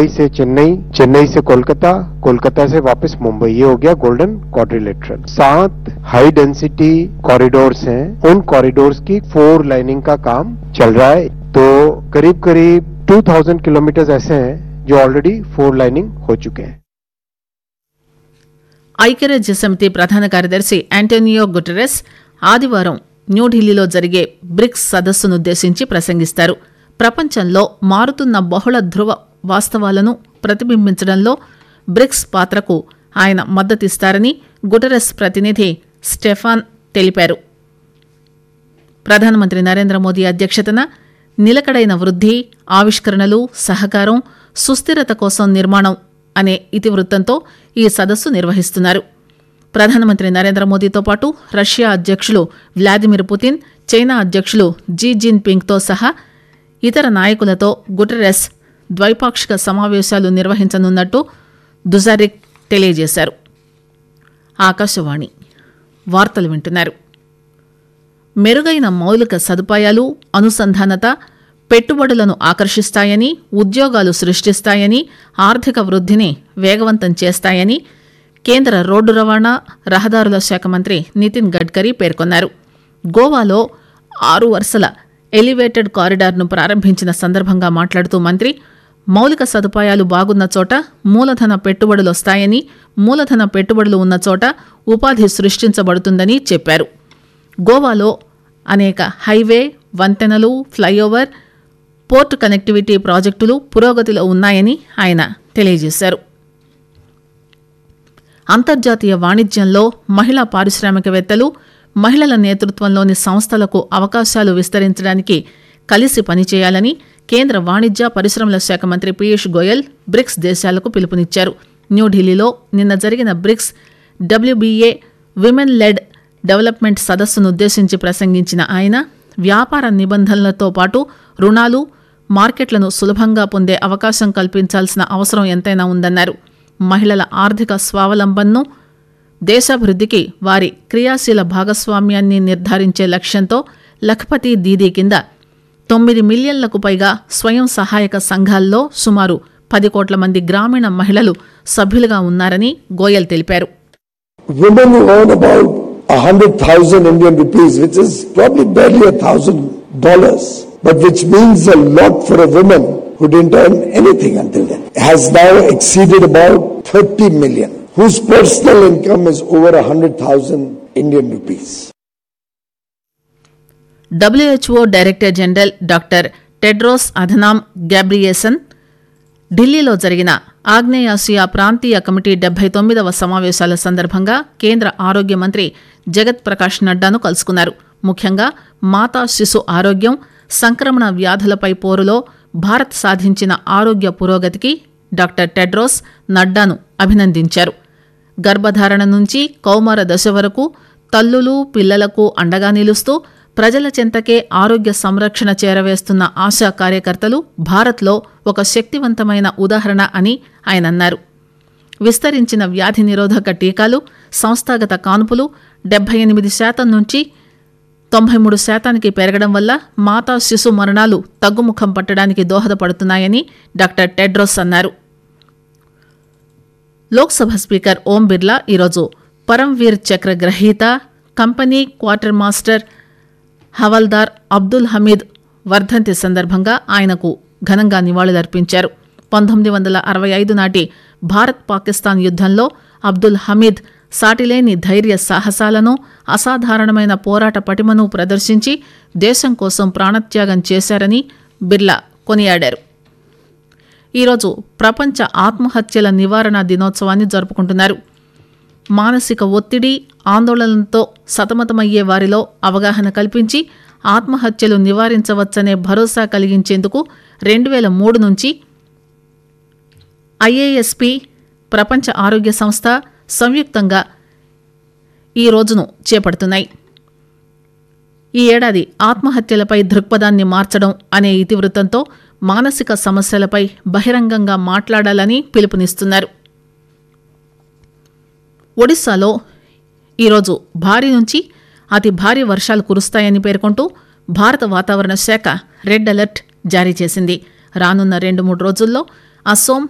मुंबई से चेन्नई चेन्नई से कोलकाता कोलकाता से वापस मुंबई ये हो गया गोल्डन क्वाड्रिलेटरल सात हाई डेंसिटी कॉरिडोर्स हैं उन कॉरिडोर्स की फोर लाइनिंग का काम चल रहा है तो करीब करीब 2000 किलोमीटर ऐसे हैं जो ऑलरेडी फोर लाइनिंग हो चुके हैं ఐక్యరాజ్య సమితి ప్రధాన కార్యదర్శి యాంటోనియో గుటెరెస్ ఆదివారం న్యూఢిల్లీలో జరిగే బ్రిక్స్ సదస్సునుద్దేశించి ప్రసంగిస్తారు ప్రపంచంలో మారుతున్న బహుళ ధృవ వాస్తవాలను ప్రతిబింబించడంలో బ్రిక్స్ పాత్రకు ఆయన మద్దతిస్తారని గుటెరెస్ ప్రతినిధి స్టెఫాన్ తెలిపారు ప్రధానమంత్రి నరేంద్ర మోదీ అధ్యక్షతన నిలకడైన వృద్ధి ఆవిష్కరణలు సహకారం సుస్థిరత కోసం నిర్మాణం అనే ఇతివృత్తంతో ఈ సదస్సు నిర్వహిస్తున్నారు ప్రధానమంత్రి నరేంద్ర మోదీతో పాటు రష్యా అధ్యక్షులు వ్లాదిమిర్ పుతిన్ చైనా అధ్యక్షులు జీ జిన్ పింగ్తో సహా ఇతర నాయకులతో గుటెరెస్ ద్వైపాక్షిక సమావేశాలు నిర్వహించనున్నట్టు దుజారిక్ తెలియజేశారు ఆకాశవాణి వార్తలు వింటున్నారు మెరుగైన మౌలిక సదుపాయాలు అనుసంధానత పెట్టుబడులను ఆకర్షిస్తాయని ఉద్యోగాలు సృష్టిస్తాయని ఆర్థిక వృద్ధిని వేగవంతం చేస్తాయని కేంద్ర రోడ్డు రవాణా రహదారుల శాఖ మంత్రి నితిన్ గడ్కరీ పేర్కొన్నారు గోవాలో ఆరు వరుసల ఎలివేటెడ్ కారిడార్ను ప్రారంభించిన సందర్భంగా మాట్లాడుతూ మంత్రి మౌలిక సదుపాయాలు బాగున్న చోట మూలధన పెట్టుబడులు వస్తాయని మూలధన పెట్టుబడులు ఉన్న చోట ఉపాధి సృష్టించబడుతుందని చెప్పారు గోవాలో అనేక హైవే వంతెనలు ఫ్లైఓవర్ పోర్ట్ కనెక్టివిటీ ప్రాజెక్టులు పురోగతిలో ఉన్నాయని ఆయన తెలియజేశారు అంతర్జాతీయ వాణిజ్యంలో మహిళా పారిశ్రామికవేత్తలు మహిళల నేతృత్వంలోని సంస్థలకు అవకాశాలు విస్తరించడానికి కలిసి పనిచేయాలని కేంద్ర వాణిజ్య పరిశ్రమల శాఖ మంత్రి పీయూష్ గోయల్ బ్రిక్స్ దేశాలకు పిలుపునిచ్చారు న్యూఢిల్లీలో నిన్న జరిగిన BRICS WBA women led development సదస్సును ఉద్దేశించి ప్రసంగించిన ఆయన వ్యాపార నిబంధనలతో పాటు రుణాలు మార్కెట్లను సులభంగా పొందే అవకాశం కల్పించాల్సిన అవసరం ఎంతైనా ఉందన్నారు మహిళల ఆర్థిక స్వావలంబనను దేశాభివృద్ధికి వారి క్రియాశీల భాగస్వామ్యాన్ని నిర్ధారించే లక్ష్యంతో లఖపతి దీదీ కింద తొమ్మిది మిలియన్లకు పైగా స్వయం సహాయక సంఘాల్లో సుమారు పది కోట్ల మంది గ్రామీణ మహిళలు సభ్యులుగా ఉన్నారని గోయల్ తెలిపారు women who earn about a hundred thousand Indian rupees, which is probably barely a thousand dollars, but which means a lot for a woman who didn't earn anything until then, has now exceeded about 30 million, whose personal income is over a hundred thousand Indian rupees. WHO director general doctor Tedros Adhanom Ghebreyesus ఢిల్లీలో జరిగిన ఆగ్నేయాసియా ప్రాంతీయ committee డెబ్బై తొమ్మిదవ సమావేశాల సందర్భంగా కేంద్ర ఆరోగ్య మంత్రి జగత్ ప్రకాష్ నడ్డాను కలుసుకున్నారు ముఖ్యంగా మాతా శిశు ఆరోగ్యం సంక్రమణ వ్యాధులపై పోరులో భారత్ సాధించిన ఆరోగ్య పురోగతికి డాక్టర్ టెడ్రోస్ నడ్డాను అభినందించారు గర్భధారణ నుంచి కౌమార దశ వరకు తల్లులు పిల్లలకు అండగా నిలుస్తూ ప్రజల చెంతకే ఆరోగ్య సంరక్షణ చేరవేస్తున్న ఆశా కార్యకర్తలు భారత్లో ఒక శక్తివంతమైన ఉదాహరణ అని ఆయన అన్నారు విస్తరించిన వ్యాధి నిరోధక టీకాలు సంస్థాగత కానుపులు డెబ్బై ఎనిమిది శాతం నుంచి తొంభై మూడు శాతానికి పెరగడం వల్ల మాతా శిశు మరణాలు తగ్గుముఖం పట్టడానికి దోహదపడుతున్నాయని డాక్టర్ టెడ్రోస్ అన్నారు లోక్సభ స్పీకర్ ఓం బిర్లా ఈరోజు పరంవీర్ చక్ర గ్రహీత company quarter master Havildar Abdul Hamid వర్ధంతి సందర్భంగా ఆయనకు ఘనంగా నివాళులర్పించారు పంతొమ్మిది వందల అరవై ఐదు నాటి భారత్ పాకిస్తాన్ యుద్ధంలో అబ్దుల్ హమీద్ సాటిలేని ధైర్య సాహసాలను అసాధారణమైన పోరాట పటిమను ప్రదర్శించి దేశం కోసం ప్రాణత్యాగం చేశారని బిర్లా కొనియాడారు ఈరోజు ప్రపంచ ఆత్మహత్యల నివారణ దినోత్సవాన్ని జరుపుకుంటున్నారు మానసిక ఒత్తిడి ఆందోళనలతో సతమతమయ్యే వారిలో అవగాహన కల్పించి ఆత్మహత్యలు నివారించవచ్చనే భరోసా కలిగించేందుకు రెండు వేల మూడు నుంచి ఐఏఎస్పి ప్రపంచ ఆరోగ్య సంస్థ సంయుక్తంగా ఈ రోజును చేపడుతున్నాయి ఈ ఏడాది ఆత్మహత్యలపై దృక్పథాన్ని మార్చడం అనే ఇతివృత్తంతో మానసిక సమస్యలపై బహిరంగంగా మాట్లాడాలని పిలుపునిస్తున్నారు ఒడిశాలో ఈరోజు భారీ నుంచి అతి భారీ వర్షాలు కురుస్తాయని పేర్కొంటూ భారత వాతావరణ శాఖ రెడ్ అలర్ట్ జారీ చేసింది రానున్న రెండు మూడు రోజుల్లో అసోం